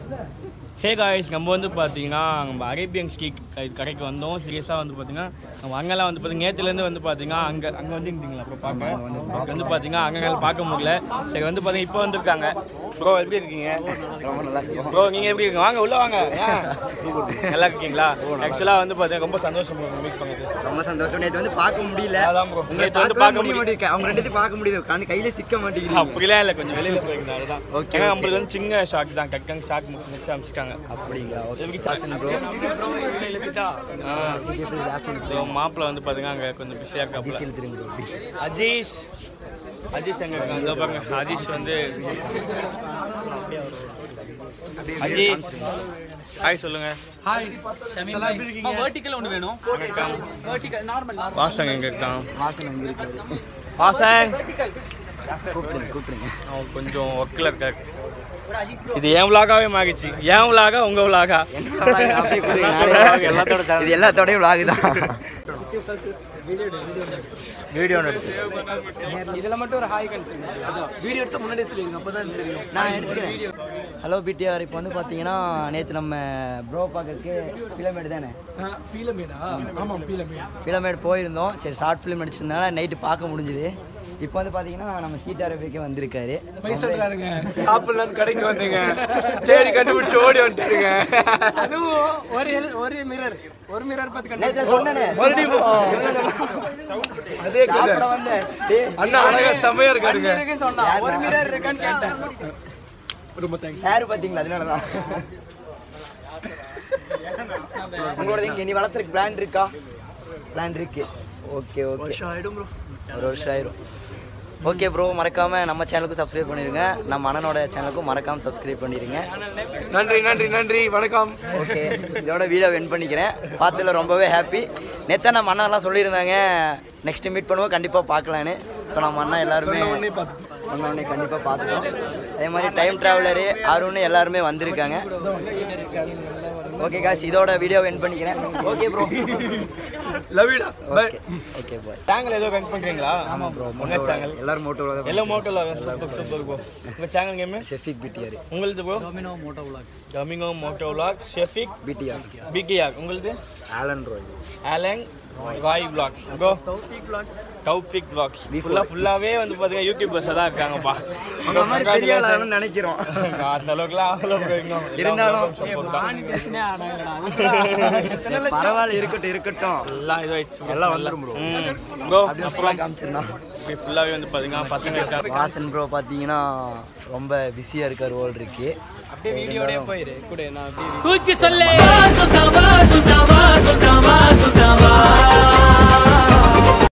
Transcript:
Hey guys நம்ம வந்து பார்த்தீங்கன்னா நம்ம அரேபியன் ஸ்கீக் கடைக்கு வந்தோம் சீரியஸாக வந்து பார்த்தீங்கன்னா நம்ம அங்கெல்லாம் வந்து பார்த்தீங்கன்னா நேற்றுலேருந்து வந்து பார்த்தீங்கன்னா அங்கே அங்கே வந்துருந்தீங்களா அப்புறம் பார்க்க அங்கே வந்து பார்த்தீங்கன்னா அங்கே பார்க்க முடியல சரி வந்து பார்த்தீங்கன்னா இப்போ வந்திருக்காங்க ப்ரோ எப்படி இருக்கீங்க ப்ரோ நீங்கள் எப்படி இருக்கீங்க வாங்க உள்ளே வாங்க ஏன்? நல்லா இருக்கீங்களா ஆக்சுவலாக வந்து பார்த்தீங்கன்னா ரொம்ப சந்தோஷம் மீட் பண்ணது ரொம்ப சந்தோஷம் நேற்று வந்து பார்க்க முடியல அதான் bro. உங்களை நேத்து வந்து பார்க்க பார்க்க முடிய மாட்டேங்குது அவங்க ரெண்டு பேரும் பார்க்க முடியுது கண்ணு கையில சிக்க மாட்டேங்குது அப்படிலாம் இல்லை கொஞ்சம் வெளியில் போயிருந்தேன் அதுதான் Okay, ஏன்னா okay. நம்மளுக்கு வந்து சின்ன ஷாக் தான் டக்குன்னு ஷாக் முடிச்சு அமிச்சிட்டாங்க அப்படிங்களா ஓகே எப்படி சாசன் ப்ரோ மாப்பிள்ள வந்து பாத்தீங்கன்னா அங்க கொஞ்சம் பிஸியா இருக்காப்ல ஜிசியில் திரும்ப bro. அஜீஷ் அஜீஷ் எங்க இருக்காங்க இதோ பாருங்க அஜீஷ் வந்து அஜீஷ் ஹாய் சொல்லுங்க வெர்டிக்கல் ஒன்று வேணும் வணக்கம் வெர்டிக்கல் நார்மல் வாசங்க எங்க இருக்கான் வாசன் வந்திருக்காரு வாசன் கூப்பிடுங்க கூப்பிடுங்க அவன் கொஞ்சம் ஒர்க்கில் இருக்காரு இது என் விலாகாவே மாறிச்சு என் விலாகா உங்க விலாகா அப்படியே கொடுங்க, நானே எல்லாத்தோட vlog. இது எல்லாத்தோடய vlog தான் வீடியோ எடுத்து இதில் மட்டும் ஒரு ஹாய் கன்சன் அதான் வீடியோ எடுத்து முன்னாடியே சொல்லிடுங்க அப்போ தான் தெரியும் நான் எடுத்துக்கிறேன் ஹலோ பிடிஆர் இப்போ வந்து பார்த்தீங்கன்னா நேற்று நம்ம ப்ரோ பார்க்கறதுக்கு ஃபிலமேடு தானே பீலமேடா ஆமாம் பீலமேடு ஃபிலமேடு போயிருந்தோம் சரி ஷார்ட் ஃபிலிம் அடிச்சிருந்தனால நைட்டு பார்க்க முடிஞ்சுது இப்போ வந்து பார்த்தீங்கன்னா நம்ம சீட் அரபிக்கே வந்திருக்காரு பைசல்றாருங்க சாப்பிடலான்னு கடைக்கு வந்தீங்க தேடி கண்டுபிடிச்சு ஓடி வந்துட்டாருங்க அதுவும் ஒரு ஒரு மிரர் ஒரு மிரர் பார்த்து நேற்று கண்டு சொன்னேனே அதே சாப்பிட வந்தேன் டேய், அண்ணா அழகா செம்மையா இருக்காருங்க சொன்னா யாருடா? ஒரு மிரர் இருக்கான்னு கேட்டேன் ரொம்ப தேங்க்ஸ் சார் பார்த்தீங்களா அதனால தான் உங்களோட இங்கே நீ வளர்த்துருக்கு பிளான் இருக்கா பிளான் இருக்கு ஓகே ஓகே ஆயிடும் ப்ரோ ஒரு வருஷம் ஆயிரும் ஓகே ப்ரோ மறக்காம நம்ம சேனலுக்கும் சப்ஸ்கிரைப் பண்ணிடுங்க நம்ம அண்ணனோட சேனலுக்கும் மறக்காம சப்ஸ்கிரைப் பண்ணிடுங்க நன்றி நன்றி நன்றி வணக்கம் ஓகே இதோட வீடியோ வின் பண்ணிக்கிறேன் பார்த்ததுல ரொம்பவே ஹாப்பி நேற்று நம்ம அண்ணாலாம் சொல்லியிருந்தாங்க நெக்ஸ்ட் மீட் பண்ணுவோம் கண்டிப்பாக பார்க்கலான்னு ஸோ நம்ம அண்ணா எல்லாருமே உடனே பார்த்துட்டோம் சொன்ன உடனே கண்டிப்பாக பார்த்துட்டோம் அதே மாதிரி டைம் ட்ராவலரு அருண் எல்லாருமே வந்திருக்காங்க ஓகே காசு இதோட வீடியோ வின் பண்ணிக்கிறேன் ஓகே ப்ரோ லவ் யூடா bye okay okay bye channel ஏதோ கனெக்ட் பண்றீங்களா ஆமா ப்ரோ உங்க சேனல் எல்லாரும் மோட்டோ எல்லா மோட்டோல சூப்பர் சூப்பர் ப்ரோ உங்க சேனல் நேம் ஷெஃபிக் பிடிஆர் உங்களுது bro Domino moto vlogs Domingo moto vlog Shafeek PDR PKR உங்களுது Alan Roy Alan Roy vlogs bro Thoufeek vlogs Thoufeek vlogs ஃபுல்லா ஃபுல்லாவே வந்து பாத்தீங்கன்னா யூடியூபர்ஸ் தான் இருக்காங்கப்பா உங்களை மாதிரி பெரிய ஆளாகணும்னு நினைக்கிறோம் அந்த அளவுக்குலாம் அவ்வளோ போயிருக்கோம் இருந்தாலும் பேசினே ஆடாங்கடா பரவாயில்ல இருக்கட்டும் இருக்கட்டும் எல்லாம் இதாயிடுச்சு எல்லாம் வந்துரும் bro. ப்ரோ அப்படியே அப்புறம் காமிச்சிருந்தான் ஃபுல்லாவே வந்து பாத்தீங்கன்னா பசங்க இருக்காங்க வாசன் ப்ரோ பார்த்தீங்கன்னா ரொம்ப பிஸியாக இருக்கார் ஓல் இருக்கு அப்படியே வீடியோடே போயிரு கூட நான் அப்படியே தூக்கி சொல்லு